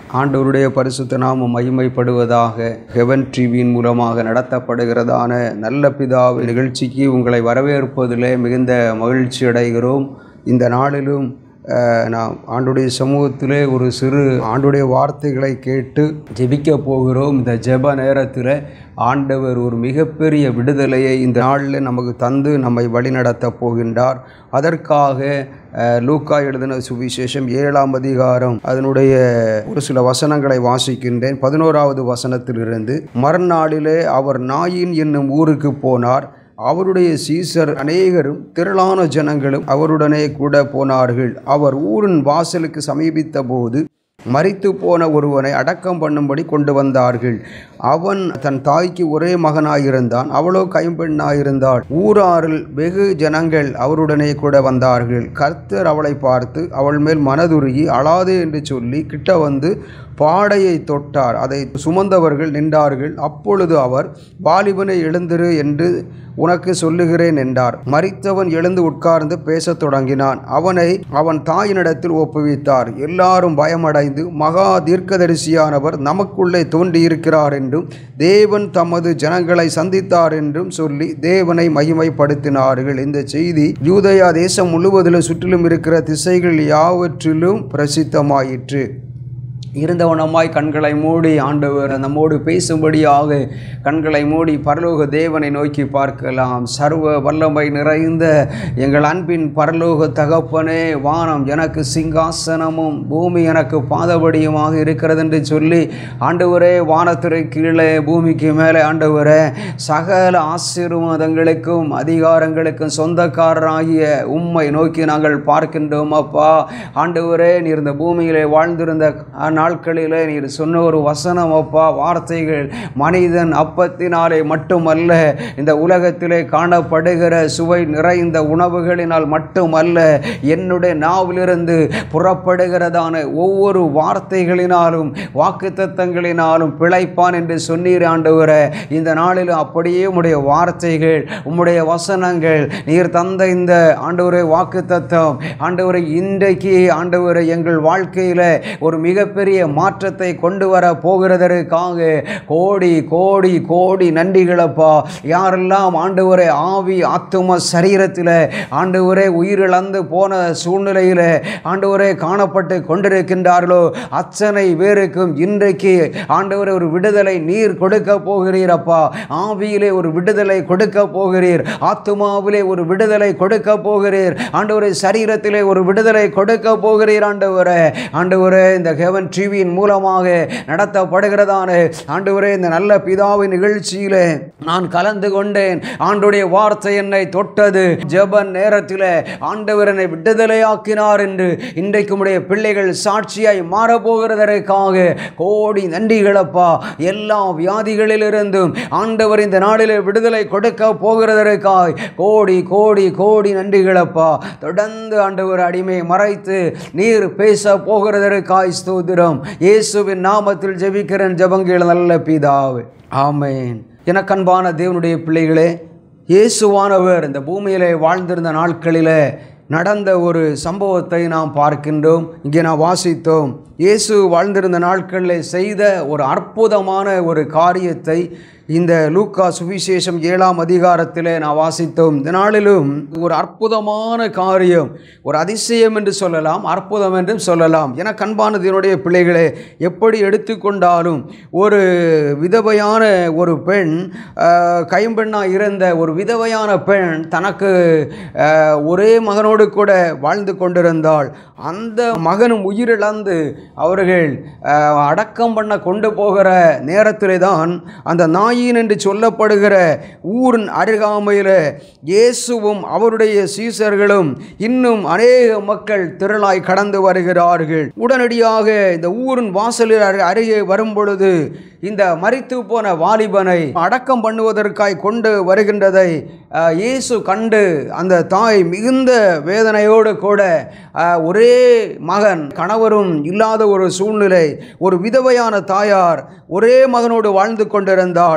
ஆண்டவருடைய பரிசுத்த நாமம் மகிமைப்படுவதாக ஹெவன் டிவியின் மூலமாக நடத்தப்படுகிறதான நல்ல பிதாவு நிகழ்ச்சிக்கு உங்களை வரவேற்பதிலே மிகுந்த மகிழ்ச்சி அடைகிறோம் இந்த நாளிலும் அஹ், நாம் ஆண்டுடைய சமூகத்திலே ஒரு சிறு ஆண்டுடைய வார்த்தைகளை கேட்டு ஜெபிக்க போகிறோம் இந்த ஜெப நேரத்தில் ஆண்டவர் ஒரு மிகப்பெரிய விடுதலையை இந்த நாளில் நமக்கு தந்து நம்மை வழிநடத்த போகின்றார் அதற்காக அஹ், லூக்கா எழுதின சுவிசேஷம் ஏழாம் அதிகாரம் அதனுடைய ஒரு சில வசனங்களை வாசிக்கின்றேன் பதினோராவது வசனத்திலிருந்து மறுநாளிலே அவர் நாயின் என்னும் ஊருக்கு போனார் அவருடைய சீசர் அநேகரும் திரளான ஜனங்களும் அவருடனே கூட போனார்கள் அவர் ஊரின் வாசலுக்கு சமீபித்த போது மரித்து போன ஒருவனை அடக்கம் பண்ணும்படி கொண்டு வந்தார்கள் அவன் தன் தாய்க்கு ஒரே மகனாயிருந்தான் அவளோ கைம்பெண்ணாயிருந்தாள் ஊராரில் வெகு ஜனங்கள் அவருடனே கூட வந்தார்கள் கர்த்தர் அவளை பார்த்து அவள் மேல் மனதுருகி அழாதே என்று சொல்லி கிட்ட வந்து பாடையை தொட்டார் அதை சுமந்தவர்கள் நின்றார்கள் அப்பொழுது அவர் வாலிபனை எழுந்திரு என்று உனக்கு சொல்லுகிறேன் என்றார் மரித்தவன் எழுந்து உட்கார்ந்து பேசத் தொடங்கினான் அவனை அவன் தாயினிடத்தில் ஒப்புவித்தார் எல்லாரும் பயமடைந்து மகா தீர்க்கதரிசியானவர் நமக்குள்ளே தோன்றியிருக்கிறார் என்றும் தேவன் தமது ஜனங்களை சந்தித்தார் என்றும் சொல்லி தேவனை மகிமைப்படுத்தினார்கள் இந்த செய்தி யூதயா தேசம் முழுவதிலும் சுற்றிலும் இருக்கிற திசைகள் யாவற்றிலும் பிரசித்தமாயிற்று இருந்தவனமாய் கண்களை மூடி ஆண்டவர் நம்மோடு பேசும்படியாக கண்களை மூடி பரலோக தேவனை நோக்கி பார்க்கலாம் சர்வ வல்லமை நிறைந்த எங்கள் அன்பின் பரலோக தகப்பனே வானம் எனக்கு சிங்காசனமும் பூமி எனக்கு பாதபடியுமாக இருக்கிறது என்று சொல்லி ஆண்டவரே வானத்திற்கு கீழே பூமிக்கு மேலே ஆண்டவரே சகல ஆசீர்வாதங்களுக்கும் அதிகாரங்களுக்கும் சொந்தக்காரராகிய உம்மை நோக்கி நாங்கள் பார்க்கின்றோம் அப்பா ஆண்டவரே நீர் இந்த பூமியிலே வாழ்ந்திருந்த நாட்களிலே நீர் சொன்ன ஒரு வசனம் அப்பா வார்த்தைகள் மனிதன் அப்பத்தினாலே மட்டுமல்ல இந்த உலகத்திலே காணப்படுகிற சுவை நிறைந்த உணவுகளினால் மட்டுமல்ல என்னுடைய நாவிலிருந்து புறப்படுகிறதான ஒவ்வொரு வார்த்தைகளினாலும் வாக்குத்தத்தங்களினாலும் பிழைப்பான் என்று சொன்னீர் ஆண்டவரே இந்த நாளிலும் அப்படியே உம்முடைய வார்த்தைகள் உம்முடைய வசனங்கள் நீர் தந்த இந்த ஆண்டவரை வாக்குத்தத்தம் ஆண்டவரை இன்றைக்கு ஆண்டவரை எங்கள் வாழ்க்கையில் ஒரு மிகப்பெரிய மாற்றத்தை கொண்டு வர போகிறதற்காக கோடி கோடி கோடி நன்றிகளப்பா யாரெல்லாம் ஆண்டவரை ஆவி ஆத்தும சரீரத்தில் ஆண்டவரே உயிரிழந்து போன சூழ்நிலையில் ஆண்டவரே காணப்பட்டு கொண்டிருக்கின்றார்களோ அத்தனை பேருக்கும் இன்றைக்கு ஆண்டவரே ஒரு விடுதலை நீர் கொடுக்க போகிறீரப்பா ஆவியிலே ஒரு விடுதலை கொடுக்க போகிறீர் ஆத்துமாவிலே ஒரு விடுதலை கொடுக்க போகிறீர் ஆண்டவரே சரீரத்திலே ஒரு விடுதலை கொடுக்க போகிறீர் ஆண்டவரே ஆண்டவரே இந்த ஹெவன் டிவியின் மூலமாக நடத்தப்படுகிறதான ஆண்டவரே இந்த நல்ல பிதாவின் நிகழ்ச்சியிலே நான் கலந்து கொண்டேன் ஆண்டுடைய வார்த்தை என்னை தொட்டது ஜெபன் நேரத்தில் ஆண்டவர் என்னை விடுதலையாக்கினார் என்று இன்றைக்கு உடைய பிள்ளைகள் சாட்சியாய் மாறப்போகிறதற்காக கோடி நன்றிகளப்பா எல்லா வியாதிகளிலிருந்தும் ஆண்டவர் இந்த நாளிலே விடுதலை கொடுக்க போகிறதற்காய் கோடி கோடி கோடி நன்றிகளப்பா தொடர்ந்து ஆண்டவர் அடிமை மறைத்து நீர் பேச போகிறதற்காய் ஸ்தோத்திரம் இயேசுவின் நாமத்தில் ஜெபிக்கிறேன் ஜெபங்கள் நல்ல பிதாவே ஆமென் எனக்கன்பான தேவனுடைய பிள்ளைகளே இயேசுவானவர் இந்த பூமியிலே வாழ்ந்திருந்த நாட்களிலே நடந்த ஒரு சம்பவத்தை நாம் பார்க்கின்றோம் இங்கே நாம் வாசித்தோம் இயேசு வாழ்ந்திருந்த நாட்களில் செய்த ஒரு அற்புதமான ஒரு காரியத்தை இந்த லூக்கா சுவிசேஷம் ஏழாம் அதிகாரத்திலே நான் வாசித்தோம் இந்த நாளிலும் ஒரு அற்புதமான காரியம் ஒரு அதிசயம் என்று சொல்லலாம் அற்புதம் என்றும் சொல்லலாம் என கண்பானது என்னுடைய பிள்ளைகளே எப்படி எடுத்துக்கொண்டாலும் ஒரு விதவையான ஒரு பெண் ஆஹ், கைம்பெண்ணாக இருந்த ஒரு விதவையான பெண் தனக்கு ஆஹ், ஒரே மகனோடு கூட வாழ்ந்து கொண்டிருந்தாள் அந்த மகனும் உயிரிழந்து அவர்கள் ஆஹ், அடக்கம் பண்ண கொண்டு போகிற நேரத்திலே தான் அந்த நாயின் என்று சொல்லப்படுகிற ஊரின் அருகாமையில் இயேசுவும் அவருடைய சீசர்களும் இன்னும் அநேக மக்கள் திரளாய் கடந்து வருகிறார்கள் உடனடியாக இந்த ஊரின் வாசலில் அரு- அருகே வரும் பொழுது இந்த மரித்து போன வாலிபனை அடக்கம் பண்ணுவதற்காய் கொண்டு வருகின்றதை அஹ், இயேசு கண்டு அந்த தாய் மிகுந்த வேதனையோடு கூட அஹ், ஒரே மகன் கணவரும் இல்லாத ஒரு சூழ்நிலை ஒரு விதவையான தாயார் ஒரே மகனோடு வாழ்ந்து கொண்டிருந்தாள்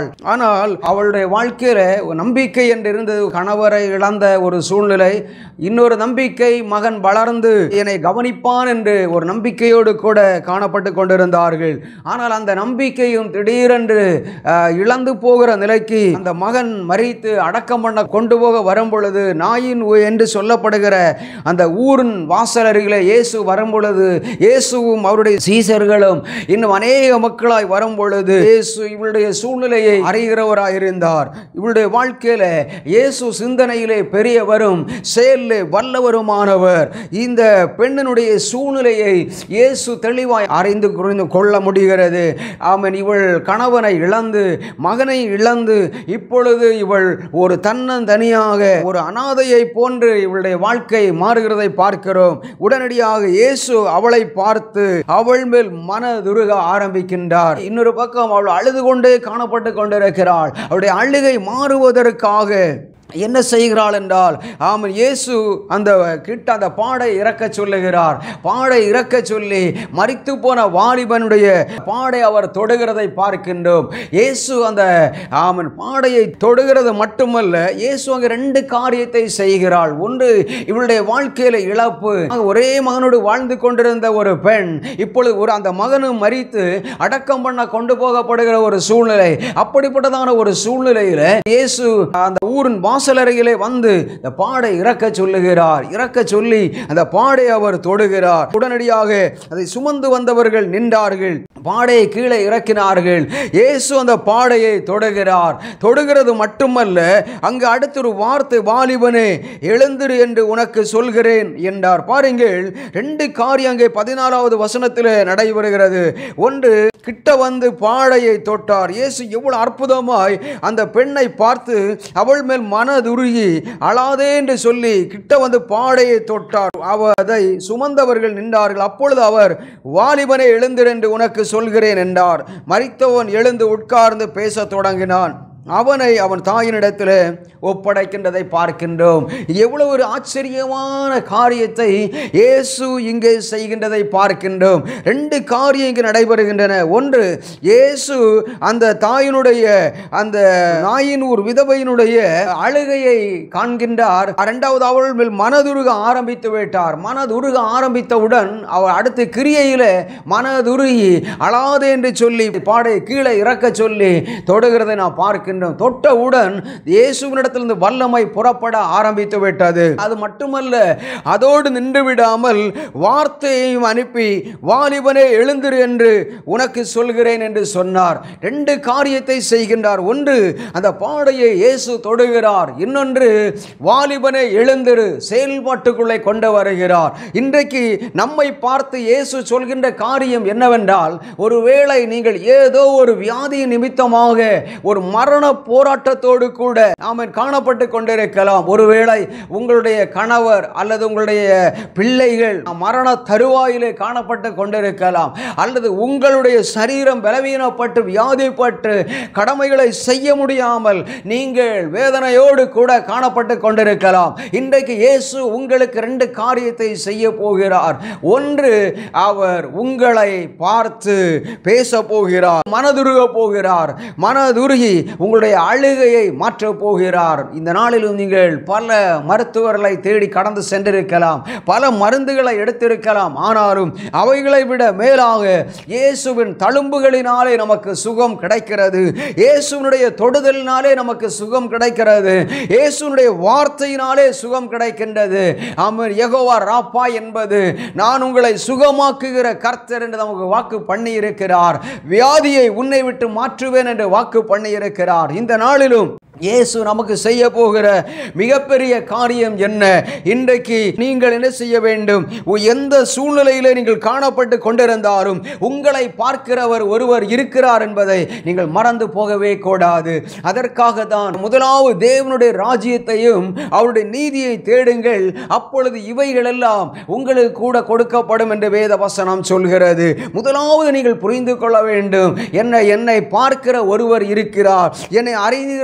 ஆனால் அவளுடைய வாழ்க்கையில ஒரு நம்பிக்கை என்று இருந்தது கணவரை இழந்த ஒரு சூழ்நிலை இன்னொரு நம்பிக்கை மகன் வளர்ந்து என்னை கவனிப்பான் என்று ஒரு நம்பிக்கையோடு கூட காணப்பட்டு கொண்டிருந்தார்கள் ஆனால் அந்த நம்பிக்கையும் திடீரென்று அஹ், இழந்து போகிற நிலைக்கு அந்த மகன் மறித்து அடக்கம் பண்ண கொண்டு போக வரும் பொழுது நாயின் ஊ என்று சொல்லப்படுகிற அந்த ஊரின் வாசல் அருகிலே இயேசு வரும் பொழுது இயேசுவும் அவருடைய சீசர்களும் இன்னும் அநேக மக்களாய் வரும் பொழுது இயேசு இவருடைய சூழ்நிலையை அறிகிறவராய் இருந்தார் இவருடைய வாழ்க்கையில இயேசு சிந்தனையிலே பெரியவரும் செயலிலே வல்லவருமானவர் இந்த பெண்ணினுடைய சூழ்நிலையை இயேசு தெளிவாய் அறிந்து புரிந்து கொள்ள முடிகிறது ஆமென் இவள் கணவனை இழந்து மகனை இழந்து இப்பொழுது இவள் ஒரு தன்னந்தனியாக ஒரு அனாதையை போன்று இவளுடைய வாழ்க்கை மாறுகிறதை பார்க்கிறோம் உடனடியாக இயேசு அவளை பார்த்து அவள் மேல் மனதுருக ஆரம்பிக்கின்றார் இன்னொரு பக்கம் அவள் அழுது கொண்டே காணப்பட்டு கொண்டிருக்கிறாள் அவளுடைய அழுகை மாறுவதற்காக என்ன செய்கிறாள் என்றால் ஆமாம் இயேசு அந்த கிட்ட அந்த பாடை இறக்க சொல்லுகிறார் பாடை இறக்க சொல்லி மரித்து போன வாலிபனுடைய பாடை அவர் தொடுகிறதை பார்க்கின்றோம் இயேசு அந்த ஆமன் பாடையை தொடுகிறது மட்டுமல்ல இயேசு அங்கே ரெண்டு காரியத்தை செய்கிறாள் ஒன்று இவளுடைய வாழ்க்கையில இழப்பு ஒரே மகனோடு வாழ்ந்து கொண்டிருந்த ஒரு பெண் இப்பொழுது ஒரு அந்த மகனும் மரித்து அடக்கம் பண்ண கொண்டு போகப்படுகிற ஒரு சூழ்நிலை அப்படிப்பட்டதான ஒரு சூழ்நிலையில இயேசு அந்த ஊரின் வாசல் அருகிலே வந்து இந்த பாடை இறக்க சொல்லுகிறார் இறக்க சொல்லி அந்த பாடை அவர் தொடுகிறார் உடனடியாக அதை சுமந்து வந்தவர்கள் நின்றார்கள் பாடையை கீழே இறக்கினார்கள் இயேசு அந்த பாடையை தொடுகிறார் தொடுகிறது மட்டுமல்ல அங்கு அடுத்த ஒரு வார்த்தை வாலிபனே எழுந்திரு என்று உனக்கு சொல்கிறேன் என்றார் பாருங்கள் ரெண்டு காரியம் அங்கே பதினாறாவது வசனத்தில் நடைபெறுகிறது ஒன்று கிட்ட வந்து பாடையை தொட்டார் இயேசு எவ்வளவு அற்புதமாய் அந்த பெண்ணை பார்த்து அவள் மேல் மனதுருகி அழாதே என்று சொல்லி கிட்ட வந்து பாடையை தொட்டார் அவர் அதை சுமந்தவர்கள் நின்றார்கள் அப்பொழுது அவர் வாலிபனை எழுந்திரு என்று உனக்கு சொல்கிறேன் என்றார் மரித்தவன் எழுந்து உட்கார்ந்து பேசத் தொடங்கினான் அவனை அவன் தாயினிடத்தில் ஒப்படைக்கின்றதை பார்க்கின்றோம் எவ்வளவு ஒரு ஆச்சரியமான காரியத்தை இயேசு இங்கே செய்கின்றதை பார்க்கின்றோம் ரெண்டு காரியம் இங்கு நடைபெறுகின்றன ஒன்று இயேசு அந்த தாயினுடைய அந்த நாயின் ஒரு விதவையினுடைய அழுகையை காண்கின்றார் இரண்டாவது அவள் மேல் மனதுருக ஆரம்பித்து விட்டார் மனதுருக ஆரம்பித்தவுடன் அவள் அடுத்த கிரியையில மனதுருகி அழாதே என்று சொல்லி பாடை கீழே இறக்க சொல்லி தொடுகிறதை நான் பார்க்கின்றோம் தொட்டவுடன் இயேசுவினிடத்திலிருந்து வல்லமை புறப்பட ஆரம்பித்து விட்டது அது மட்டுமல்ல அதோடு நின்று விடாமல் வார்த்தையையும் அனுப்பி வாலிபனே எழுந்திரு என்று உனக்கு சொல்கிறேன் என்று சொன்னார் ரெண்டு காரியத்தை செய்கின்றார் ஒன்று அந்த பாடையை இயேசு தொடுகிறார் இன்னொன்று வாலிபனே எழுந்திரு செயல்பாட்டுக்குள்ளே கொண்டு வருகிறார் இன்றைக்கு நம்மை பார்த்து இயேசு சொல்கின்ற காரியம் என்னவென்றால் ஒருவேளை நீங்கள் ஏதோ ஒரு வியாதி நிமித்தமாக ஒரு மரண போராட்டத்தோடு கூட ஆமென் காணப்பட்டு கொண்டிருக்கலாம் ஒருவேளை உங்களுடைய கணவர் அல்லது உங்களுடைய பிள்ளைகள் மரண தருவாயிலே காணப்பட்டு கொண்டிருக்கலாம் அல்லது உங்களுடைய சரீரம் பலவீனப்பட்டு வியாதிப்பட்டு கடமைகளை செய்ய முடியாமல் நீங்கள் வேதனையோடு கூட காணப்பட்டு கொண்டிருக்கலாம் இன்றைக்கு இயேசு உங்களுக்கு ரெண்டு காரியத்தை செய்ய போகிறார் ஒன்று அவர் உங்களை பார்த்து பேச போகிறார் மனதுருக போகிறார் மனதுருகி உங்களுடைய அழுகையை மாற்றப் போகிறார் இந்த நாளிலும் நீங்கள் பல மருத்துவர்களை தேடி கடந்து சென்றிருக்கலாம் பல மருந்துகளை எடுத்திருக்கலாம் ஆனாலும் அவைகளை விட மேலாக இயேசுவின் தழும்புகளினாலே நமக்கு சுகம் கிடைக்கிறது இயேசுவினுடைய தொடுதலினாலே நமக்கு சுகம் கிடைக்கிறது இயேசுனுடைய வார்த்தையினாலே சுகம் கிடைக்கின்றது ஆமென் யெகோவா ராப்பா என்பது நான் உங்களை சுகமாக்குகிற கர்த்தர் என்று நமக்கு வாக்கு பண்ணி இருக்கிறார் வியாதியை உன்னை விட்டு மாற்றுவேன் என்று வாக்கு பண்ணி இருக்கிறார் இந்த நாளிலும் இயேசு நமக்கு செய்ய போகிற மிகப்பெரிய காரியம் என்ன இன்றைக்கு நீங்கள் என்ன செய்ய வேண்டும் உ- எந்த சூழ்நிலையிலே நீங்கள் காணப்பட்டு கொண்டிருந்தாலும் உங்களை பார்க்கிறவர் ஒருவர் இருக்கிறார் என்பதை நீங்கள் மறந்து போகவே கூடாது அதற்காக தான் முதலாவது தேவனுடைய ராஜ்யத்தையும் அவருடைய நீதியை தேடுங்கள் அப்பொழுது இவைகளெல்லாம் உங்களுக்கு கூட கொடுக்கப்படும் என்று வேத வசனம் சொல்கிறது முதலாவது நீங்கள் புரிந்து கொள்ள வேண்டும் என்ன என்னை பார்க்கிற ஒருவர் இருக்கிறார் என்னை அறிகிற ஒருவர்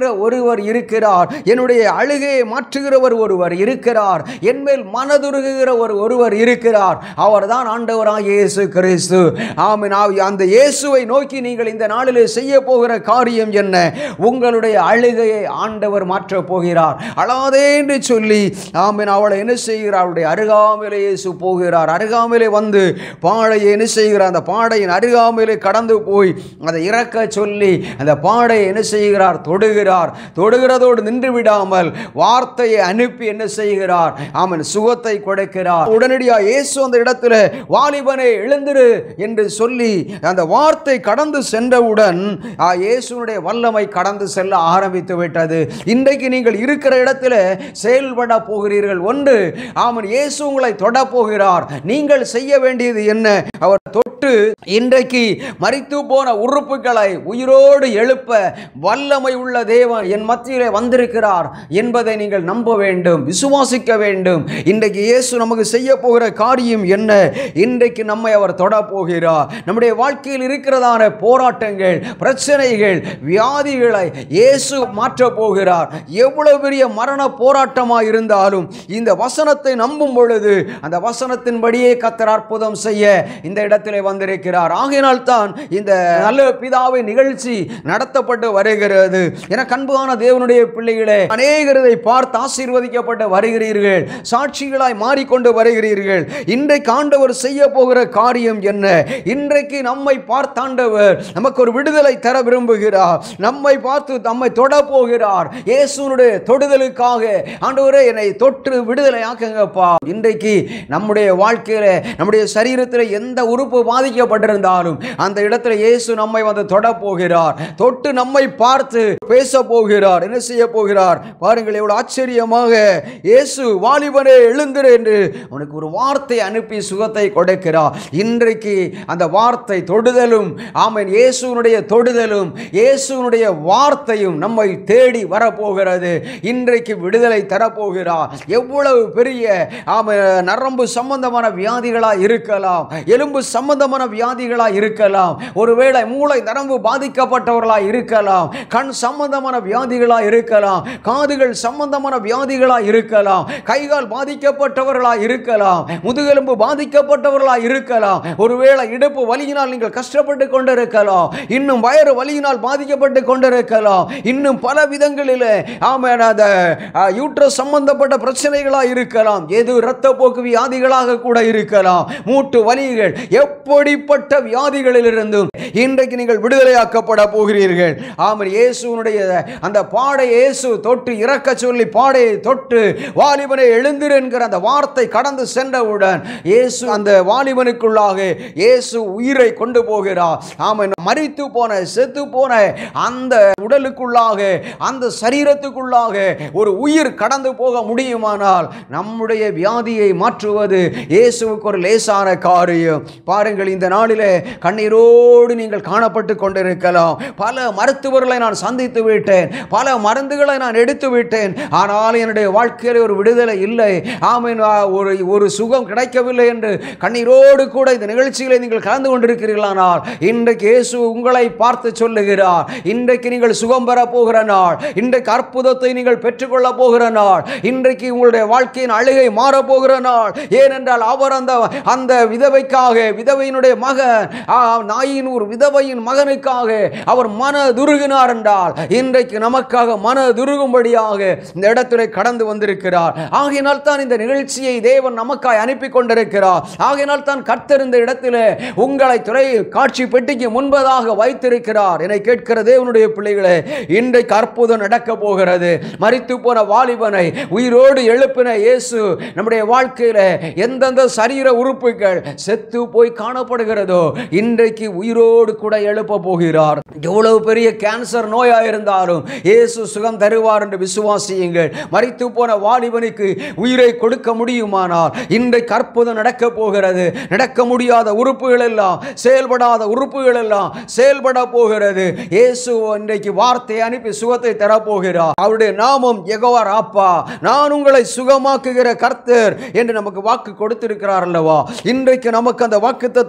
ஒருவர் இருக்கிறார் என்னுடைய அழுகையை மாற்றுகிறவர் ஒருவர் இருக்கிறார் என்மேல் மனதுருகுகிற ஒரு ஒருவர் இருக்கிறார் அவர்தான் ஆண்டவராக இயேசு கிறிஸ்து ஆமென் ஆ- அந்த இயேசுவை நோக்கி நீங்கள் இந்த நாளிலே செய்ய போகிற காரியம் என்ன உங்களுடைய அழுகையை ஆண்டவர் மாற்றப் போகிறார் அழாதே என்று சொல்லி ஆமென் அவளை என்ன செய்கிறார் அவளுடைய அருகாமையிலே இயேசு போகிறார் அருகாமையிலே வந்து பாடையை என்ன செய்கிறார் அந்த பாடையின் அருகாமையிலே கடந்து போய் அதை இறக்க சொல்லி அந்த பாடையை என்ன செய்கிறார் தொடுகிறார் தொடுகிறதோடு நின்று விடாமல் வார்த்தையை அனுப்பி என்ன செய்கிறார் ஆமன் சுகத்தை கொடுக்கிறார் உடனடியாக இயேசு அந்த இடத்துல வாலிபனே எழுந்திரு என்று சொல்லி அந்த வார்த்தை கடந்து சென்றவுடன் ஆ, இயேசுனுடைய வல்லமை கடந்து செல்ல ஆரம்பித்து விட்டது இன்றைக்கு நீங்கள் இருக்கிற இடத்துல செயல்பட போகிறீர்கள் ஒன்று ஆமன் இயேசு உங்களை தொட போகிறார் நீங்கள் செய்ய வேண்டியது என்ன அவர் தொட்டு இன்றைக்கு மரித்து போன உறுப்புகளை உயிரோடு எழுப்ப வல்லமை உள்ள தேவன் என் மத்தியிலே வந்திருக்கிறார் என்பதை நீங்கள் நம்ப வேண்டும் விசுவாசிக்க வேண்டும் இன்றைக்கு இயேசு நமக்கு செய்ய போகிற காரியம் என்ன இன்றைக்கு நம்மை அவர் தொட போகிறார் நம்முடைய வாழ்க்கையில் இருக்கிறதான போராட்டங்கள் பிரச்சனைகள் வியாதிகளை இயேசு மாற்றப் போகிறார் எவ்வளவு பெரிய மரண போராட்டமாக இருந்தாலும் இந்த வசனத்தை நம்பும் பொழுது அந்த வசனத்தின்படியே கத்தர் அற்புதம் செய்ய இந்த இடத்திலே வந்திருக்கிறார் ஆகையினால் தான் இந்த நல்ல பிதாவை நிகழ்ச்சி நடத்தப்பட்டு வருகிறது என கண்பான தேவனுடைய பிள்ளைகளே அநேகர் இதை பார்த்து ஆசீர்வதிக்கப்பட்டு வருகிறீர்கள் சாட்சிகளாய் மாறிக்கொண்டு வருகிறீர்கள் இன்றைக்கு ஆண்டவர் செய்ய போகிற காரியம் என்ன இன்றைக்கு நம்மை பார்த்தாண்டவர் நமக்கு ஒரு விடுதலை தர விரும்புகிறார் நம்மை பார்த்து நம்மை தொட போகிறார் இயேசுனுடைய தொடுதலுக்காக ஆண்டவரே என்னை தொற்று விடுதலை ஆக்குங்கப்பா இன்றைக்கு நம்முடைய வாழ்க்கையில நம்முடைய சரீரத்தில் எந்த உறுப்பு பாதிக்கப்பட்டிருந்தாலும் அந்த இடத்துல இயேசு நம்மை வந்து தொட போகிறார் தொட்டு நம்மை பார்த்து பேச போகிறார் என்ன செய்ய போகிறார் பாருங்கள் எவ்வளவு ஆச்சரியமாக இயேசு வாலிபனே எழுந்திரு என்று அவனுக்கு ஒரு வார்த்தை அனுப்பி சுகத்தை கொடுக்கிறார் இன்றைக்கு அந்த வார்த்தை தொடுதலும் ஆமென் இயேசுனுடைய தொடுதலும் இயேசுனுடைய வார்த்தையும் நம்மை தேடி வரப்போகிறது இன்றைக்கு விடுதலை தரப்போகிறார் எவ்வளவு பெரிய ஆமென் நரம்பு சம்பந்தமான வியாதிகளா இருக்கலாம் எலும்பு சம்பந்தமான வியாதிகளா இருக்கலாம் ஒருவேளை மூளை நரம்பு பாதிக்கப்பட்டவர்களா இருக்கலாம் கண் சம்பந்தமான வியாதிகளா இருக்கலாம் காதுகள் சம்பந்தமான வியாதிகளா இருக்கலாம் கைகால் பாதிக்கப்பட்டவர்களா இருக்கலாம் முதுகெலும்பு பாதிக்கப்பட்டவர்களா இருக்கலாம் ஒருவேளை இடுப்பு வலியினால் நீங்கள் கஷ்டப்பட்டு கொண்டிருக்கலாம் இன்னும் வயிறு வலியினால் பாதிக்கப்பட்டு கொண்டிருக்கலாம் இன்னும் பல விதங்களில் ஆமாம் அந்த யூட்ரஸ் சம்பந்தப்பட்ட பிரச்சனைகளா இருக்கலாம் எது இரத்த போக்கு வியாதிகளாக கூட இருக்கலாம் மூட்டு வலிகள் எப்படிப்பட்ட வியாதிகளிலிருந்தும் இன்றைக்கு நீங்கள் விடுதலையாக்கப்பட போகிறீர்கள் ஆமாம் இயேசுனுடைய அந்த பாடை இயேசு தொட்டு இறக்க சொல்லி பாடையை தொட்டு வாலிபனை எழுந்திரு என்கிற அந்த வார்த்தை கடந்து சென்றவுடன் இயேசு அந்த வாலிபனுக்குள்ளாக இயேசு உயிரை கொண்டு போகிறார் ஆமாம் மரித்து போன செத்து போன அந்த உடலுக்குள்ளாக அந்த சரீரத்துக்குள்ளாக ஒரு உயிர் கடந்து போக முடியுமானால் நம்முடைய வியாதியை மாற்றுவது இயேசுவுக்கு ஒரு லேசான காரியம் பாருங்கள் இந்த நாளிலே கண்ணீரோடு நீங்கள் காணப்பட்டு கொண்டிருக்கலாம் பல மருத்துவர்களை நான் சந்தித்து விட்டேன் பல மருந்துகளை நான் எடுத்து விட்டேன் ஆனால் என்னுடைய வாழ்க்கையில் ஒரு விடுதலை இல்லை ஆமீன் ஆ, ஒரு ஒரு சுகம் கிடைக்கவில்லை என்று கண்ணீரோடு கூட இந்த நிகழ்ச்சிகளை நீங்கள் கலந்து கொண்டிருக்கிறீர்களானால் இன்றைக்கு இயேசு உங்களை பார்த்து சொல்லுகிறார் இன்றைக்கு நீங்கள் சுகம் பெற போகிற நாள் இன்றைக்கு அற்புதத்தை நீங்கள் பெற்றுக்கொள்ள போகிற நாள் இன்றைக்கு உங்களுடைய வாழ்க்கையின் அழுகை மாறப் போகிற நாள் ஏனென்றால் அவர் அந்த அந்த விதவைக்காக விதவையினுடைய மகன் ஆ, நாயின் ஒரு விதவையின் மகனுக்காக அவர் மன துருகினார் என்றால் இன்றைக்கு நமக்காக மன துருகும்படியாக இந்த இடத்திலே கடந்து வந்திருக்கிறார் ஆகையினால் தான் இந்த நிகழ்ச்சியை தேவன் நமக்காய் அனுப்பி கொண்டிருக்கிறார் ஆகையினால் தான் கர்த்தர் இந்த இடத்திலே உங்களை துறை காட்சி பெட்டிக்கு முன்பதாக வைத்திருக்கிறார் என்னை கேட்கிற தேவனுடைய பிள்ளைகளே இன்றைக்கு அற்புதம் நடக்க போகிறது மரித்து போன வாலிபனை உயிரோடு எழுப்பின இயேசு நம்முடைய வாழ்க்கையில எந்தெந்த சரீர உறுப்புகள் செத்து போய் காணப்படுகிறதோ இன்றைக்கு உயிரோடு கூட எழுப்ப போகிறார் எவ்வளவு பெரிய கேன்சர் நோயா இருந்தாலும் இயேசு சுகம் தருவார் என்று விசுவாசியுங்கள் மரித்து போன வாலிபனுக்கு உயிரை கொடுக்க முடியுமானால் இன்றைக்கு அற்புதம் நடக்க போகிறது நடக்க முடியாத உறுப்புகள் எல்லாம் செயல்படாத உறுப்புகள் எல்லாம் செயல்பட போகிறது இயேசு இன்றைக்கு வார்த்தை அனுப்பி சுகத்தை தரப்போகிறார் அவருடைய நாமம் யெகோவா ராப்பா நான் உங்களை சுகமாக்குகிற கர்த்தர் என்று நமக்கு வாக்கு கொடுத்திருக்கிறார் அல்லவா இன்றைக்கு நமக்கு அந்த வாக்குத்தத்தத்தை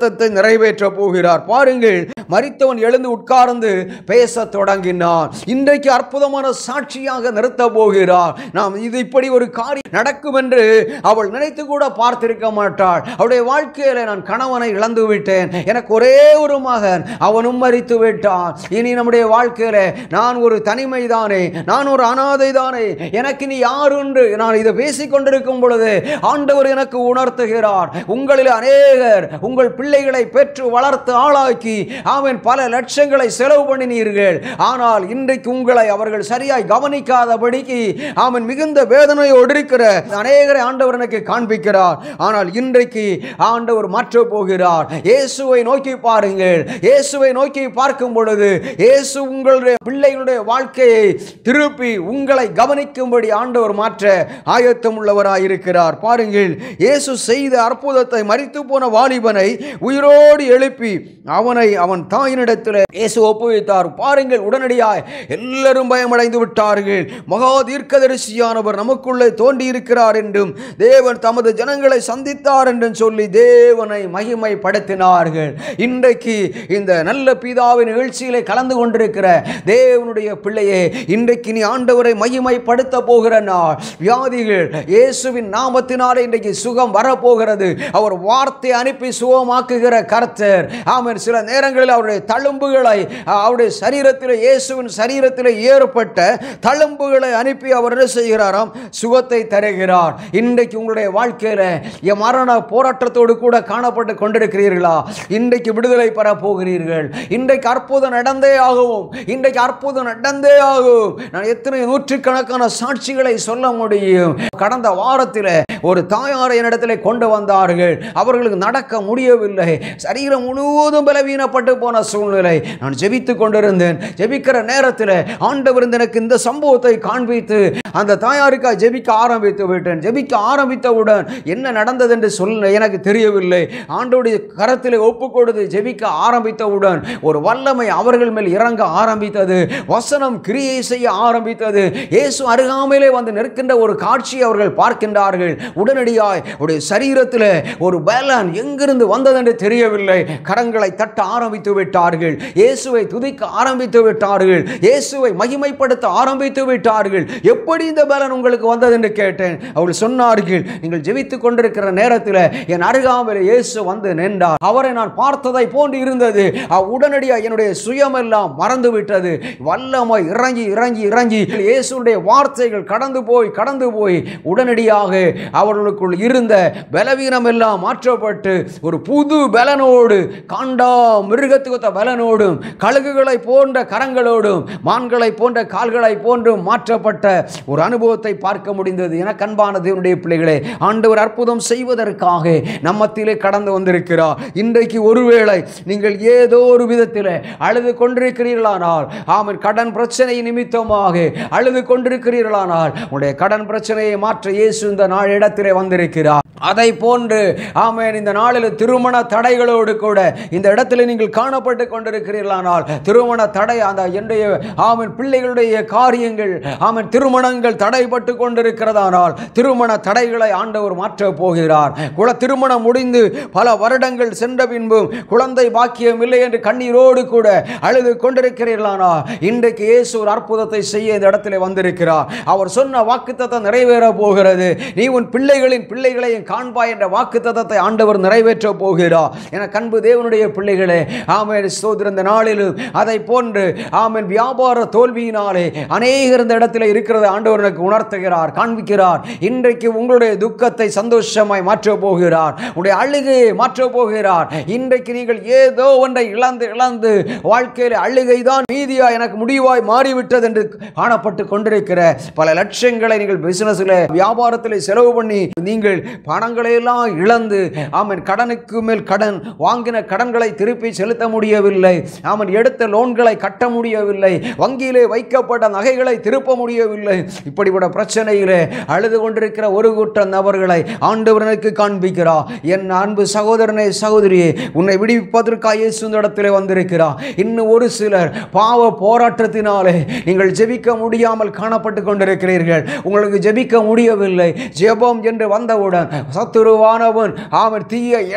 வாக்குத்தத்தை நிறைவேற்ற போகிறார் பாருங்கள் மரித்தவன் எழுந்து உட்கார்ந்து பேசத் தொடங்கினான் இன்றைக்கு அற்புதமான சாட்சியாக நிறுத்த போகிறார் நாம் இது இப்படி ஒரு காரியம் நடக்கும் என்று அவள் நினைத்து கூட பார்த்திருக்க மாட்டாள் அவளுடைய வாழ்க்கையில நான் கணவனை இழந்து விட்டேன் எனக்கு ஒரே ஒரு மகன் அவனும் மரித்து விட்டான் இனி நம்முடைய வாழ்க்கையில நான் ஒரு தனிமை தானே நான் ஒரு அனாதை தானே எனக்கு நீ யார் என்று நான் இதை பேசிக் கொண்டிருக்கும் பொழுது ஆண்டவர் எனக்கு உணர்த்துகிறார் உங்களில் அநேகர் உங்கள் பிள்ளைகளை பெற்று வளர்த்து ஆளாக்கி அவன் பல லட்சங்களை செலவு பண்ணினீர்கள் ஆனால் இன்றைக்கு உங்களை அவர்கள் சரியாய் கவனிக்காதபடிக்கு அவன் மிகுந்த வேதனையோடு இருக்கிற அநேகரை ஆண்டவர் எனக்கு காண்பிக்கிறார் ஆனால் இன்றைக்கு ஆண்டவர் மாற்ற போகிறார் இயேசுவை நோக்கி பாருங்கள் இயேசுவை நோக்கி பார்க்கும் பொழுது இயேசு உங்களுடைய பிள்ளைகளுடைய வாழ்க்கையை திருப்பி உங்களை கவனிக்கும்படி ஆண்டவர் மாற்ற ஆயத்தம் உள்ளவராய் இருக்கிறார் பாருங்கள் இயேசு செய்த அற்புதத்தை மரித்து போன வாலிபனை உயிரோடு எழுப்பி அவனை அவன் தாயினிடத்தில் இயேசு ஒப்புவித்தார் பாருங்கள் உடனடியாய் எல்லாரும் பயமடைந்து விட்டார்கள் மகா தீர்க்கதரிசியானவர் நமக்குள்ளே தோன்றி இருக்கிறார் என்றும் தேவன் தமது ஜனங்களை சந்தித்தார் என்றும் சொல்லி தேவனை மகிமைப்படுத்தினார்கள் இன்றைக்கு இந்த நல்ல பிதாவின் நிகழ்ச்சியிலே கலந்து கொண்டிருக்கிற தேவனுடைய பிள்ளையே இன்றைக்கு நீ ஆண்டவரை மகிமைப்படுத்த போகிற நாள் வியாதிகள் இயேசுவின் நாமத்தினாலே இன்றைக்கு சுகம் வரப்போகிறது அவர் வார்த்தை அனுப்பி சுகமாக்குகிற கர்த்தர் ஆமென் சில நேரங்களில் அவருடைய தழும்புகளை அவருடைய சரீரத்தில் இயேசுவின் சரீரத்தில் ஏற்பட்ட தழும்புகளை அனுப்பி அவர் என்ன செய்கிறாராம் சுகத்தை தருகிறார் இன்றைக்கு உங்களுடைய வாழ்க்கையில என் மரண போராட்டத்தோடு கூட காணப்பட்டு கொண்டிருக்கிறீர்களா இன்றைக்கு விடுதலை பெற போகிறீர்கள் இன்றைக்கு அற்புதம் நடந்தே ஆகும் இன்றைக்கு அற்புதம் நடந்தே ஆகும் நான் எத்தனை நூற்றுக்கணக்கான சாட்சிகளை சொல்ல முடியும் கடந்த வாரத்தில் ஒரு தாயாரை என்னிடத்தில் கொண்டு வந்தார்கள் அவர்களுக்கு நடக்க முடியவில்லை சரீரம் முழுவதும் பலவீனப்பட்டு போன சூழ்நிலை நான் ஜெபித்துக் கொண்டிருந்தேன் ஜெபிக்கிற நேரத்தில் ஆண்டவர் இந்த எனக்கு இந்த சம்பவத்தை காண்பித்து அந்த தாயாருக்காக ஜெபிக்க ஆரம்பித்து விட்டேன் ஜெபிக்க ஆரம்பித்தவுடன் என்ன நடந்தது என்று சொல்ல எனக்கு தெரியவில்லை ஆண்டோடைய கரத்தில் ஒப்பு கொடுத்து ஜெபிக்க ஆரம்பித்தவுடன் ஒரு வல்லமை அவர்கள் மேல் இறங்க ஆரம்பித்தது வசனம் கிரியை செய்ய ஆரம்பித்தது இயேசு அருகாமையிலே வந்து நிற்கின்ற ஒரு காட்சி அவர்கள் பார்க்கின்றார்கள் உடனடியாய் உடைய சரீரத்தில் ஒரு பலன் எங்கிருந்து வந்ததென்று தெரியவில்லை கரங்களை தட்ட ஆரம்பித்து விட்டார்கள் இயேசுவை துதிக்க ஆரம்பித்து விட்டார்கள் இயேசுவை மகிமைப்படுத்த ஆரம்பித்து விட்டார்கள் எப்படி இந்த பலன் உங்களுக்கு வந்தது என்று கேட்டேன் அவர்கள் சொன்னார்கள் நீங்கள் ஜெபித்துக் கொண்டிருக்கிற நேரத்தில் என் அருகாமையில் இயேசு வந்து நின்றார் அவரை நான் பார்த்ததை போன்று இருந்தது அவ் உடனடியாக என்னுடைய சுயமெல்லாம் மறந்து விட்டது வல்லமை இறங்கி இறங்கி இறங்கி இயேசுடைய வார்த்தைகள் கடந்து போய் கடந்து போய் உடனடியாக அவர்களுக்குள் இருந்த பலவீனம் எல்லாம் மாற்றப்பட்டு ஒரு புது பலனோடு காண்டா மிருகத்துக்கு ஒத்த பலனோடும் கழுகுகளை போன்ற கரங்களோடும் மான்களை போன்ற கால்களை போன்றும் மாற்றப்பட்ட ஒரு அனுபவத்தை பார்க்க முடிந்தது என கண்பான தேவனுடைய பிள்ளைகளே ஆண்டவர் அற்புதம் செய்வதற்காக நம்மத்திலே கடந்து வந்திருக்கிறார் இன்றைக்கு ஒருவேளை நீங்கள் ஏதோ ஒரு விதத்தில் அழுது கொண்டிருக்கிறீர்களானால் ஆமன் கடன் பிரச்சனை நிமித்தமாக அழுது கொண்டிருக்கிறீர்களானால் உங்களுடைய கடன் பிரச்சனையை மாற்ற இயேசு இந்த நாள் இடத்திலே வந்திருக்கிறார் அதை போன்று ஆமென் இந்த நாளில் திருமண தடைகளோடு கூட இந்த இடத்துல நீங்கள் காணப்பட்டு கொண்டிருக்கிறீர்களானால் திருமண தடை அந்த என்னுடைய ஆமன் பிள்ளைகளுடைய காரியங்கள் ஆமன் திருமணங்கள் தடைப்பட்டு கொண்டிருக்கிறதானால் திருமண தடைகளை ஆண்டவர் மாற்றப் போகிறார் குல திருமணம் முடிந்து பல வருடங்கள் சென்ற பின்பும் குழந்தை பாக்கியம் இல்லை என்று கண்ணீரோடு கூட அழுது கொண்டிருக்கிறீர்களானால் இன்றைக்கு இயேசு ஒரு அற்புதத்தை செய்ய இந்த இடத்துல வந்திருக்கிறார் அவர் சொன்ன வாக்குத்தத்தம் நிறைவேற போகிறது நீ உன் பிள்ளைகளின் பிள்ளைகளையும் காண்பாய் என்ற வாக்குத்தத்தத்தை ஆண்டவர் நிறைவேற்ற போகிறார் என கண்பு தேவனுடைய பிள்ளைகளே ஆமென் சோதர இந்த நாளிலும் அதை போன்று ஆமென் வியாபார தோல்வியினாலே அநேகர் இந்த இடத்துல இருக்கிறதை ஆண்டவர் எனக்கு உணர்த்துகிறார் காண்பிக்கிறார் இன்றைக்கு உங்களுடைய துக்கத்தை சந்தோஷமாய் மாற்றப் போகிறார் உங்களுடைய அழுகையை மாற்றப் போகிறார் இன்றைக்கு நீங்கள் ஏதோ ஒன்றை இழந்து இழந்து வாழ்க்கையில் அழுகை தான் மீதியா எனக்கு முடிவாய் மாறிவிட்டது என்று காணப்பட்டு கொண்டிருக்கிற பல லட்சங்களை நீங்கள் பிசினஸில் வியாபாரத்தில் செலவு பண்ணி நீங்கள் பணங்களை எல்லாம் இழந்து ஆமன் கடனுக்கு மேல் கடன் வாங்கின கடன்களை திருப்பி செலுத்த முடியவில்லை ஆமன் எடுத்த லோன்களை கட்ட முடியவில்லை வங்கியிலே வைக்கப்பட்ட நகைகளை திருப்ப முடியவில்லை இப்படிப்பட்ட பிரச்சனையிலே அழுது கொண்டிருக்கிற ஒரு கூட்டம் நபர்களை ஆண்டவரனுக்கு காண்பிக்கிறார் என் அன்பு சகோதரனே சகோதரியே உன்னை விடுவிப்பதற்காக இயேசு இந்த இடத்திலே வந்திருக்கிறார் இன்னும் ஒரு சிலர் பாவ போராட்டத்தினாலே நீங்கள் ஜெபிக்க முடியாமல் காணப்பட்டு கொண்டிருக்கிறீர்கள் உங்களுக்கு ஜெபிக்க முடியவில்லை ஜெபம் என்று வந்தவுடன் சத்துருவானவன் அவன் தீய எண்ணங்களை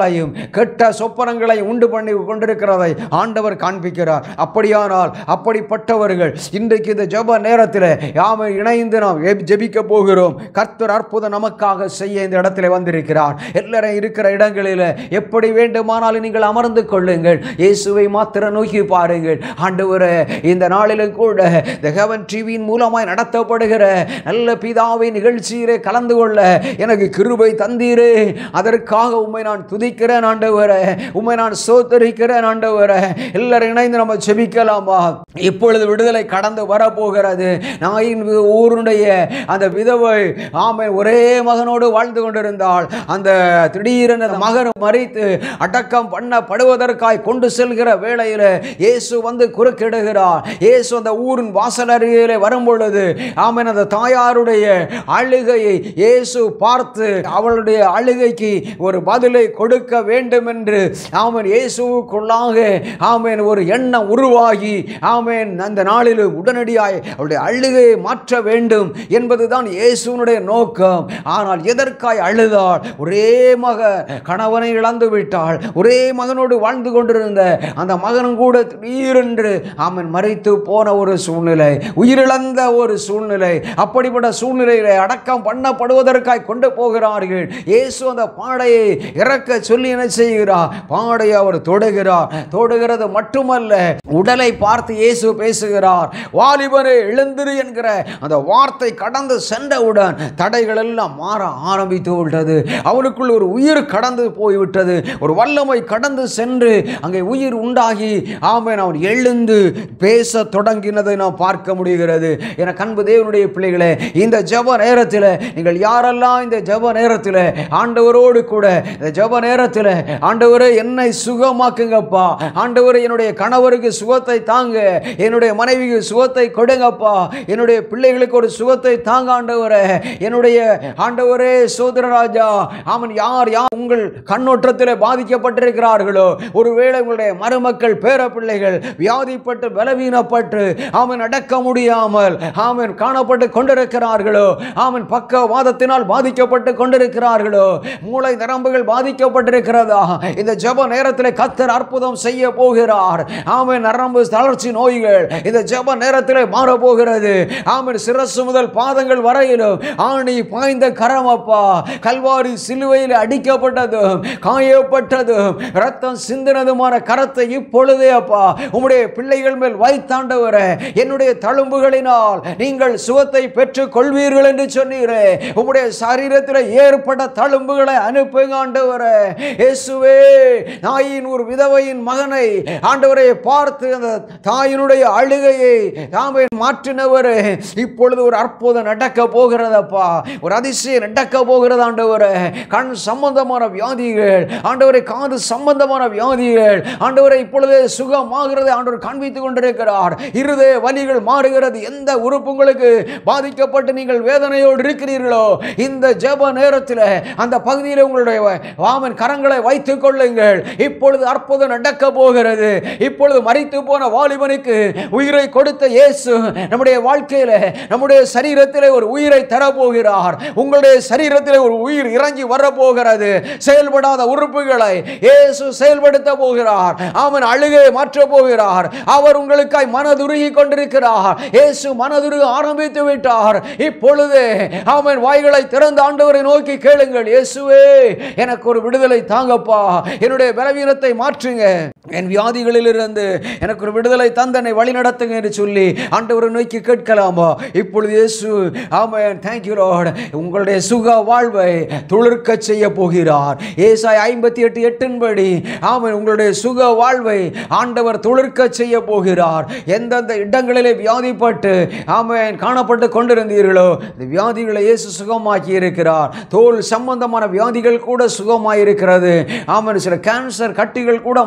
கனவுகளையும் கெட்ட சொப்பனங்களையும் உண்டு பண்ணி கொண்டிருக்கிறதை ஆண்டவர் காண்பிக்கிறார் அப்படியானால் அப்படிப்பட்டவர்கள் இன்றைக்கு இந்த ஜெப நேரத்தில் யாமை இணைந்து நாம் எப்- ஜெபிக்க போகிறோம் கர்த்தர் அற்புதம் நமக்காக செய்ய இந்த இடத்துல வந்திருக்கிறார் எல்லாரும் இருக்கிற இடங்களில் எப்படி வேண்டுமானாலும் நீங்கள் அமர்ந்து கொள்ளுங்கள் இயேசுவை மாத்திர நோக்கி பாருங்கள் ஆண்டவரே இந்த நாளிலும் கூட இந்த ஹெவன் டிவியின் மூலமாய் நடத்தப்படுகிற நல்ல பிதாவை நிகழ்ச்சியிலே கலந்து கொள்ள எனக்கு கிருபை தந்தீரே அதற்காக உம்மை நான் துதிக்கிறேன் ஆண்டவரே உம்மை நான் சோத்தரிக்கிறேன் ஆண்டவரே எல்லாரும் இணைந்து நம்ம செபிக்கலாமா இப்பொழுது விடுதலை கடந்து வரப்போகிறது நாயின் வி- ஊருடைய அந்த விதவை ஆமை ஒரே மகனோடு வாழ்ந்து கொண்டிருந்தாள் அந்த திடீரென அந்த மகன் மறித்து அடக்கம் பண்ணப்படுவதற்காய் கொண்டு செல்கிற வேளையில் இயேசு வந்து குறுக்கிடுகிறார் இயேசு அந்த ஊரின் வாசல் அருகிலே வரும் பொழுது ஆமென் அந்த தாயாருடைய அழுகையை இயேசு பார்த்து அவளுடைய அழுகைக்கு ஒரு பதிலை கொடுக்க வேண்டும் என்று ஆமென் இயேசுவுக்குள்ளாக ஆமென் ஒரு எண்ணம் உருவாகி ஆமென் அந்த நாளில் உடனடியாய் அவளுடைய அழுகையை மாற்ற வேண்டும் என்பதுதான் இயேசுனுடைய நோக்கம் ஆனால் எதற்காய் அழுதாள் ஒரே மக கணவனை இழந்து விட்டாள் ஒரே மகனோடு வாழ்ந்து கொண்டிருந்த அந்த மகனும் கூட திடீரென்று ஆமென் மறைத்து போன ஒரு சூழ்நிலை உயிரிழந்த ஒரு சூழ்நிலை அப்படிப்பட்ட சூழ்நிலையில அடக்கம் பண்ணப்படுவதற்காய் கொண்டு போகிறார்கள் இயேசு அந்த பாடையை இறக்க சொல்லி என்ன செய்கிறார் பாடையை அவர் தொடுகிறார் தொடுகிறது மட்டுமல்ல உடலை பார்த்து இயேசு பேசுகிறார் வாலிபரே எழுந்திரு என்கிற அந்த வார்த்தை கடந்து சென்றவுடன் தடைகள் எல்லாம் மாற ஆரம்பித்து விட்டது அவனுக்குள் ஒரு உயிர் கடந்து போய்விட்டது ஒரு வல்லமை கடந்து சென்று அங்கே உயிர் உண்டாகி ஆமென் அவன் எழுந்து பேச தொடங்கினதை நாம் பார்க்க முடிகிறது என கண்பு தேவனுடைய பிள்ளைகளே இந்த ஜெப நேரத்தில் நீங்கள் யாரெல்லாம் இந்த ஜெப நேரத்தில் ஆண்டவரோடு கூட இந்த ஜெப நேரத்தில் ஆண்டவரே என்னை சுகமாக்குங்கப்பா ஆண்டவரே என்னுடைய கணவருக்கு சுகத்தை தாங்க என்னுடைய மனைவிக்கு சுகத்தை கொடுங்கப்பா என்னுடைய பிள்ளைகளுக்கு ஒரு சுகத்தை தாங்க ஆண்டவரே என்னுடைய ஆண்டவரே சோதரராஜா அவன் யார் யார் உங்கள் கண்ணோட்டத்தில் பாதிக்கப்பட்டிருக்கிறார்களோ ஒருவேளை உங்களுடைய மருமக்கள் பேர பிள்ளைகள் வியாதிப்பட்டு பலவீனப்பட்டு அவன் அடக்க முடியாமல் அவன் காணப்பட்டு கொண்டிருக்கிறார்களோ அவன் பக்கவாதத்தினால் பாதிக்கப்பட்டு கொண்டிருக்கிறார்களோ மூளை நரம்புகள் பாதிக்கப்பட்டிருக்கிறதா இந்த ஜெப நேரத்தில் கத்தர் அற்புதம் செய்ய போகிறார் ஆமென் நரம்பு தளர்ச்சி நோய்கள் இந்த ஜெப நேரத்தில் மாற போகிறது ஆமென் சிரசு முதல் பாதங்கள் வரையிலும் ஆணி பாய்ந்த கரம் அப்பா கல்வாரி சிலுவையில் அடிக்கப்பட்டதும் காயப்பட்டதும் ரத்தம் சிந்தினதுமான கரத்தை இப்பொழுதே அப்பா உம்முடைய பிள்ளைகள் மேல் வைத்தாண்டவரே என்னுடைய தழும்புகளினால் நீங்கள் சுகத்தை பெற்றுக் கொள்வீர்கள் என்று சொன்னீரே உம்முடைய சரீரத்தில் ஏற்பட்ட தழும்புகளை அனுப்புங்க ஆண்டவரே இயேசுவே நாயின் ஒரு விதவையின் மகனை ஆண்டவரை பார்த்து அந்த தாயினுடைய அழுகையை தாமே மாற்றினவரே இப்பொழுது ஒரு அற்புதம் நடக்க போகிறதப்பா ஒரு அதிசயம் நடக்க போகிறது ஆண்டவரே கண் சம்பந்தமான வியாதிகள் ஆண்டவரை காது சம்பந்தமான வியாதிகள் ஆண்டவரை இப்பொழுது சுகமாகிறது ஆண்டவர் காண்பித்துக் கொண்டிருக்கிறார் இருதய வலிகள் மாறுகிறது எந்த உறுப்பு உங்களுக்கு பாதிக்கப்பட்டு நீங்கள் வேதனையோடு இருக்கிறீர்களோ இந்த ஜெப நேரத்தில் அந்த பகுதியில் உங்களுடைய வாமன் கரங்களை வைத்துக் கொள்ளுங்கள் இப்பொழுது அற்புதம் நடக்க போகிறது இப்பொழுது மறித்து போன வாலிபனுக்கு உயிரை கொடுத்த இயேசு நம்முடைய வாழ்க்கையில நம்முடைய சரீரத்தில் ஒரு உயிரை தரப்போகிறார் உங்களுடைய சரீரத்தில் ஒரு உயிர் இறங்கி வரப்போகிறது செயல்படாத உறுப்புகளை இயேசு செயல்படுத்த போகிறார் அவன் அழுகையை மாற்ற போகிறார் அவர் உங்களுக்காய் மனதுருகி கொண்டிருக்கிறார் இயேசு மனதுருக ஆரம்பித்து விட்டார் இப்பொழுது அவன் வாய்களை திறந்த ஆண்டவரை நோக்கி கேளுங்கள் இயேசுவே எனக்கு ஒரு விடுதலை தாங்கப்பா என்னுடைய பலவீனத்தை மாற்றுங்க என் வியாதிகளிலிருந்து எனக்கு ஒரு விடுதலை தந்தனை வழி நடத்துங்க என்று சொல்லி ஆண்டவரை நோக்கி கேட்கலாமா இப்பொழுது இயேசு ஆமென் தேங்க்யூ லார்ட் உங்களுடைய சுக வாழ்வை துளிர்க்க செய்ய போகிறார் ஏசாய் ஐம்பத்தி எட்டு எட்டின்படி ஆமென் உங்களுடைய சுக வாழ்வை ஆண்டவர் துளிர்க்க செய்ய போகிறார் எந்தெந்த இடங்களிலே வியாதிப்பட்டு ஆமென் காணப்பட்டு கொண்டிருந்தீர்களோ இந்த வியாதிகளை இயேசு சுகமாக்கி இருக்கிறார் தோல் சம்பந்தமான வியாதிகள் கூட சுகமாயிருக்கிறது ஆமென் சில கேன்சர் கட்டிகள் கூட மறைந்து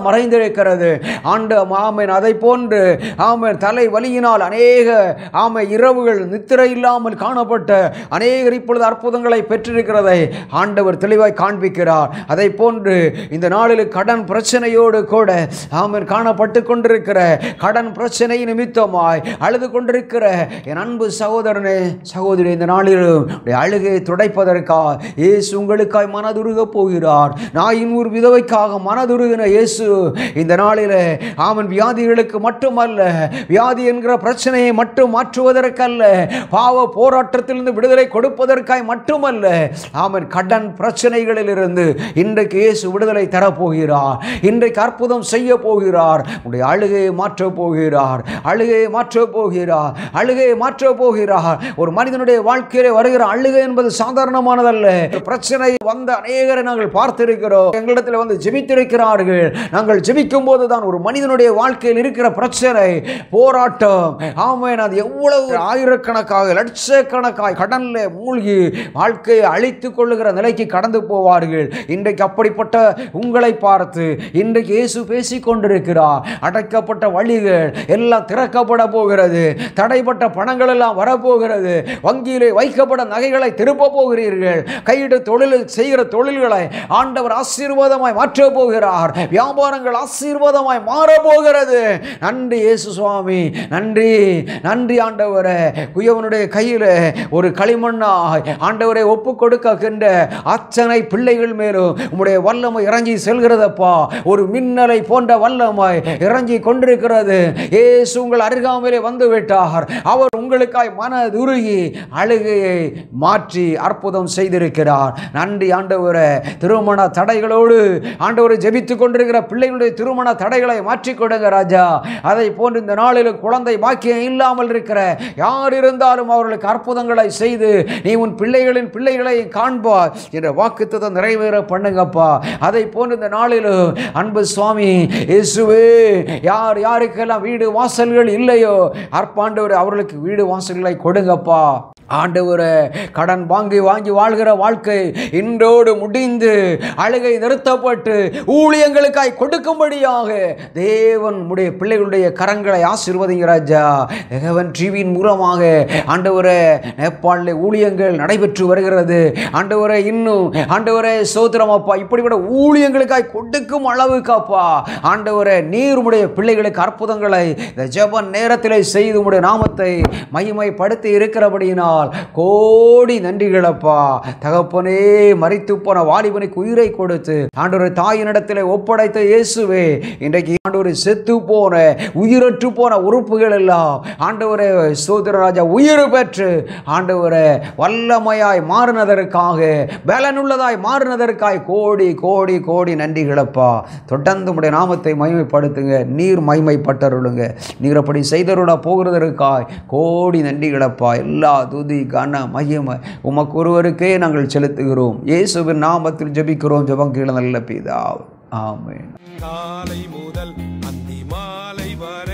இருக்கிறது ஆண்டு ஆமேன் அதை போன்று ஆமேன் தலை வலியினால் அநேக ஆமை இரவுகள் நித்திரை இல்லாமல் காணப்பட்ட அநேகர் இப்பொழுது அற்புதங்களை பெற்றிருக்கிறதை ஆண்டவர் தெளிவாய் காண்பிக்கிறார் அதை போன்று இந்த நாளில் கடன் பிரச்சனையோடு கூட ஆமேன் காணப்பட்டு கொண்டிருக்கிற கடன் பிரச்சனை நிமித்தமாய் அழுது கொண்டிருக்கிற என் அன்பு சகோதரனே சகோதரி இந்த நாளிலும் உடைய அழுகை துடைப்பதற்காக இயேசு உங்களுக்காய் மனதுருக போகிறார் நாயின் ஒரு விதவைக்காக மனதுருகின இயேசு இந்த நாளில் ஆமன் வியாதிகளுக்கு மட்டுமல்ல வியாதி என்கிற பிரச்சனையை மட்டும் மாற்றுவதற்கல்ல பாவ போராட்டத்திலிருந்து விடுதலை கொடுப்பதற்காய் மட்டுமல்ல ஆமன் கடன் பிரச்சனைகளிலிருந்து இன்றைக்கு இயேசு விடுதலை தரப்போகிறார் இன்றைக்கு அற்புதம் செய்ய போகிறார் உடைய அழுகையை மாற்றப் போகிறார் அழுகையை மாற்றப் போகிறார் அழுகையை மாற்றப் போகிறார் ஒரு மனிதனுடைய வாழ்க்கையிலே வருகிற அழுகை என்பது சாதாரணமானதல்ல பிரச்சனை வந்த அநேகரை நாங்கள் பார்த்திருக்கிறோம் எங்களிடத்தில் வந்து ஜெபித்திருக்கிறார்கள் நாங்கள் ஜெபிக்கும் போது தான் ஒரு மனிதனுடைய வாழ்க்கையில் இருக்கிற பிரச்சனை போராட்டம் ஆமேன் அது எவ்வளவு ஆயிரக்கணக்காக லட்சக்கணக்காய் கடல்ல மூழ்கி வாழ்க்கையை அழித்துக் கொள்ளுகிற நிலைக்கு கடந்து போவார்கள் இன்றைக்கு அப்படிப்பட்ட உங்களை பார்த்து இன்றைக்கு இயேசு பேசிக் கொண்டிருக்கிறார் அடைக்கப்பட்ட வழிகள் எல்லாம் திறக்கப்பட போகிறது தடைப்பட்ட பணங்கள் எல்லாம் வரப்போகிறது வங்கியிலே வைக்கப்பட நகைகளை திருப்ப போகிறீர்கள் கையிட்டு தொழில் செய்கிற தொழில்களை ஆண்டவர் ஆசீர்வாதமாய் மாற்ற போகிறார் வியாபாரங்கள் ஆசீர்வாதமாய் மாற போகிறது நன்றி இயேசு சுவாமி நன்றி நன்றி ஆண்டவரே குயவனுடைய கையில் ஒரு களிமண்ணாய் ஆண்டவரை ஒப்பு கொடுக்கின்ற அத்தனை பிள்ளைகள் மேலும் உம்முடைய வல்லமை இறங்கி செல்கிறதப்பா ஒரு மின்னலை போன்ற வல்லமை இறங்கி கொண்டிருக்கிறது இயேசு உங்கள் அருகாமையிலே வந்து விட்டார் அவர் உங்களுக்காய் மனதுருகி அழுகையை மாற்றி அற்புதம் செய்திருக்கிறார் நன்றி ஆண்டவரே திருமண தடைகளோடு ஆண்டவரை ஜெபித்துக் கொண்டிருக்கிற பிள்ளைகளுடைய திருமண தடைகளை மாற்றிக் கொடுங்க ராஜா அதை போன்று இந்த நாளில் குழந்தை பாக்கியம் இல்லாமல் இருக்கிற யார் இருந்தாலும் அவர்களுக்கு அற்புதங்களை செய்து நீ உன் பிள்ளைகளின் பிள்ளைகளை காண்பார் என்ற வாக்குத்தத்தம் நிறைவேற பண்ணுங்கப்பா அதை போன்று இந்த நாளிலும் அன்பு சுவாமி இயேசுவே யார் யாருக்கெல்லாம் வீடு வாசல்கள் இல்லையோ அற்பாண்டவர் அவர்களுக்கு வீடு வாசல்களை கொடுங்கப்பா ஆண்டவரே கடன் வாங்கி வாங்கி வாழ்கிற வாழ்க்கை இன்றோடு முடிந்து அழுகை நிறுத்தப்பட்டு ஊழியங்களுக்காய் கொடுக்கும்படியாக தேவன் உடைய பிள்ளைகளுடைய கரங்களை ஆசீர்வதிங்க ராஜா எகவன் டிவியின் மூலமாக ஆண்டவரே நேபாளில் ஊழியங்கள் நடைபெற்று வருகிறது ஆண்டவரே இன்னும் ஆண்டவரே சோத்திரம் அப்பா இப்படிப்பட்ட ஊழியங்களுக்காய் கொடுக்கும் அளவுக்காப்பா ஆண்டவரே நீர் உடைய பிள்ளைகளுக்கு அற்புதங்களை இந்த ஜெப நேரத்திலே செய்து உடைய நாமத்தை மகிமைப்படுத்தி இருக்கிறபடியினால் கோடி நன்றிகளப்பா தகப்பனே மறித்து போன வாலிபனுக்கு உயிரை கொடுத்து ஆண்டவர் தாயினிடத்தில் ஒப்படைத்த இயேசுவே இன்றைக்கு ஆண்டவர் செத்து போன உயிரற்று போன உறுப்புகள் எல்லாம் ஆண்டவரே சோதரராஜா உயிர் பெற்று ஆண்டவரே வல்லமையாய் மாறினதற்காக பலனுள்ளதாய் மாறினதற்காய் கோடி கோடி கோடி நன்றிகளப்பா தொடர்ந்து உடைய நாமத்தை மகிமைப்படுத்துங்க நீர் மகிமைப்பட்டருளுங்க நீர் அப்படி செய்தருட போகிறதற்காய் கோடி நன்றிகளப்பா எல்லா துதி கன மகிமை உமக்கு ஒருவருக்கே நாங்கள் செலுத்துகிறோம் இயேசுவின் நாமத்தில் ஜெபிக்கிறோம் ஜெபம் கீழ நல்ல பிதா ஆமென் காலை முதல் அந்தி மாலை வரை